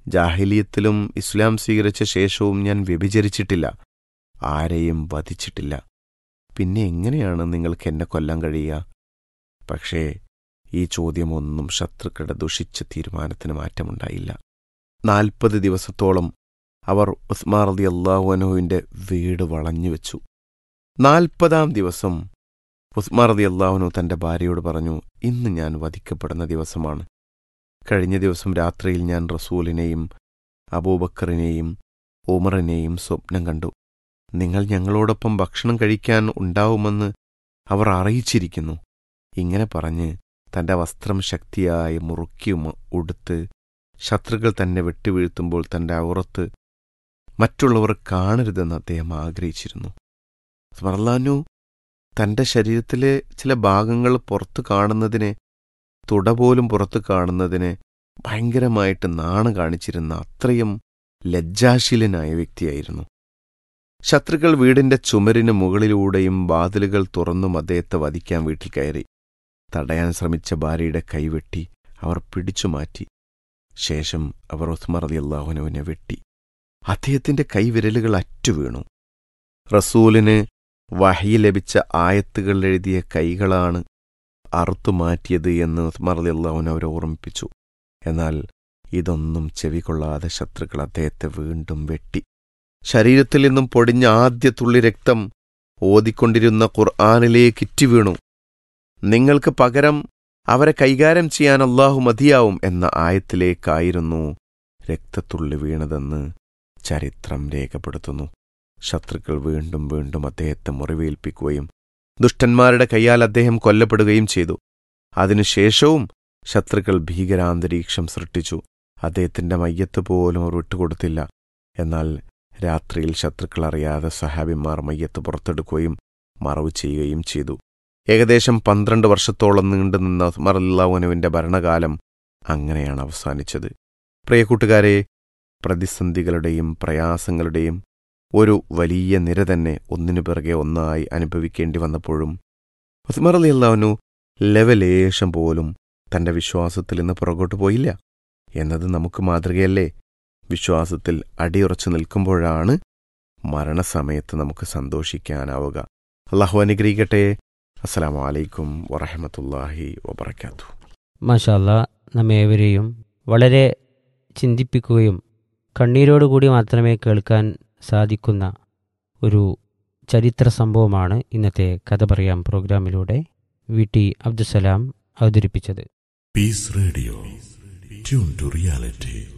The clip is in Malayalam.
ജാഹിലിയത്തിലും ഇസ്ലാം സ്വീകരിച്ച ശേഷവും ഞാൻ വ്യഭിചരിച്ചിട്ടില്ല ആരെയും വധിച്ചിട്ടില്ല പിന്നെ എങ്ങനെയാണ് നിങ്ങൾക്ക് എന്നെ കൊല്ലാൻ കഴിയുക പക്ഷേ ഈ ചോദ്യമൊന്നും ശത്രുക്കളുടെ ദുഷിച്ച തീരുമാനത്തിന് മാറ്റമുണ്ടായില്ല നാൽപ്പത് ദിവസത്തോളം അവർ ഉസ്മാർ അലി അള്ളാഹുഅനുവിൻ്റെ വീട് വളഞ്ഞു വെച്ചു നാൽപ്പതാം ദിവസം ഉസ്മാർ അലി അള്ളാഹുനു തൻ്റെ ഭാര്യയോട് പറഞ്ഞു ഇന്ന് ഞാൻ വധിക്കപ്പെടുന്ന ദിവസമാണ് കഴിഞ്ഞ ദിവസം രാത്രിയിൽ ഞാൻ റസൂലിനെയും അബൂബക്കറിനെയും ഉമറിനെയും സ്വപ്നം കണ്ടു നിങ്ങൾ ഞങ്ങളോടൊപ്പം ഭക്ഷണം കഴിക്കാൻ ഉണ്ടാവുമെന്ന് അവർ അറിയിച്ചിരിക്കുന്നു ഇങ്ങനെ പറഞ്ഞ് തന്റെ വസ്ത്രം ശക്തിയായി മുറുക്കി ഉമ- ഉടുത്ത് ശത്രുക്കൾ തന്നെ വെട്ടിവീഴ്ത്തുമ്പോൾ തന്റെ ഔറത്ത് മറ്റുള്ളവർ കാണരുതെന്ന് അദ്ദേഹം ആഗ്രഹിച്ചിരുന്നു സ്മർലാനു തന്റെ ശരീരത്തിലെ ചില ഭാഗങ്ങൾ പുറത്തു കാണുന്നതിനെ തുട പോലും പുറത്തു കാണുന്നതിന് ഭയങ്കരമായിട്ട് നാണ് കാണിച്ചിരുന്ന അത്രയും ലജ്ജാശീലനായ വ്യക്തിയായിരുന്നു ശത്രുക്കൾ വീടിന്റെ ചുമരിന് മുകളിലൂടെയും വാതിലുകൾ തുറന്നും അദ്ദേഹത്തെ വധിക്കാൻ വീട്ടിൽ കയറി തടയാൻ ശ്രമിച്ച ഭാര്യയുടെ കൈവെട്ടി അവർ പിടിച്ചു മാറ്റി ശേഷം അവർ ഉസ്മർ അലി അള്ളാഹുനുവിനെ വെട്ടി അദ്ദേഹത്തിന്റെ കൈവിരലുകൾ അറ്റുവീണു റസൂലിന് വഹി ലഭിച്ച ആയത്തുകൾ എഴുതിയ കൈകളാണ് അറുത്തുമാറ്റിയത് എന്ന് ഉസ്മർ അലി അള്ളാഹുൻ അവരെ ഓർമ്മിപ്പിച്ചു എന്നാൽ ഇതൊന്നും ചെവികൊള്ളാതെ ശത്രുക്കൾ അദ്ദേഹത്തെ വീണ്ടും വെട്ടി ശരീരത്തിൽ നിന്നും പൊടിഞ്ഞ ആദ്യ തുള്ളി രക്തം ഓതിക്കൊണ്ടിരുന്ന ഖുർആാനിലേക്ക് ഇറ്റി വീണു നിങ്ങൾക്ക് പകരം അവരെ കൈകാര്യം ചെയ്യാൻ അള്ളാഹു മതിയാവും എന്ന ആയത്തിലേക്കായിരുന്നു രക്തത്തുള്ളി വീണതെന്ന് ചരിത്രം രേഖപ്പെടുത്തുന്നു ശത്രുക്കൾ വീണ്ടും വീണ്ടും അദ്ദേഹത്തെ മുറിവേൽപ്പിക്കുകയും ദുഷ്ടന്മാരുടെ കൈയാൽ അദ്ദേഹം കൊല്ലപ്പെടുകയും ചെയ്തു അതിനുശേഷവും ശത്രുക്കൾ ഭീകരാന്തരീക്ഷം സൃഷ്ടിച്ചു അദ്ദേഹത്തിന്റെ മയ്യത്ത് പോലും അവർ വിട്ടുകൊടുത്തില്ല എന്നാൽ രാത്രിയിൽ ശത്രുക്കൾ അറിയാതെ സഹാബിമാർ മയ്യത്ത് പുറത്തെടുക്കുകയും മറവ് ചെയ്യുകയും ചെയ്തു ഏകദേശം പന്ത്രണ്ട് വർഷത്തോളം നീണ്ടുനിന്ന ഉസ്മറുല്ലാവുനുവിന്റെ ഭരണകാലം അങ്ങനെയാണ് അവസാനിച്ചത് പ്രിയ കൂട്ടുകാരെ പ്രതിസന്ധികളുടെയും പ്രയാസങ്ങളുടെയും ഒരു വലിയ നിര തന്നെ ഒന്നിനു പിറകെ ഒന്നായി അനുഭവിക്കേണ്ടി വന്നപ്പോഴും ഉസ്മർ അലി അള്ളാഹുനു ലെവലേശം പോലും തന്റെ വിശ്വാസത്തിൽ നിന്ന് പുറകോട്ട് പോയില്ല എന്നത് നമുക്ക് മാതൃകയല്ലേ വിശ്വാസത്തിൽ അടിയുറച്ചു നിൽക്കുമ്പോഴാണ് മരണസമയത്ത് നമുക്ക് സന്തോഷിക്കാനാവുക അള്ളാഹു അനുഗ്രഹിക്കട്ടെ അസ്സലാമു അലൈക്കും വറഹമത്തല്ലാഹി വബർക്കാത്തു മാഷാല്ല നമ്മേവരെയും വളരെ ചിന്തിപ്പിക്കുകയും കണ്ണീരോടുകൂടി മാത്രമേ കേൾക്കാൻ സാധിക്കുന്ന ഒരു ചരിത്ര സംഭവമാണ് ഇന്നത്തെ കഥ പറയാം പ്രോഗ്രാമിലൂടെ വി ടി അബ്ദുസലാം അവതരിപ്പിച്ചത് Peace Radio. Tune to reality.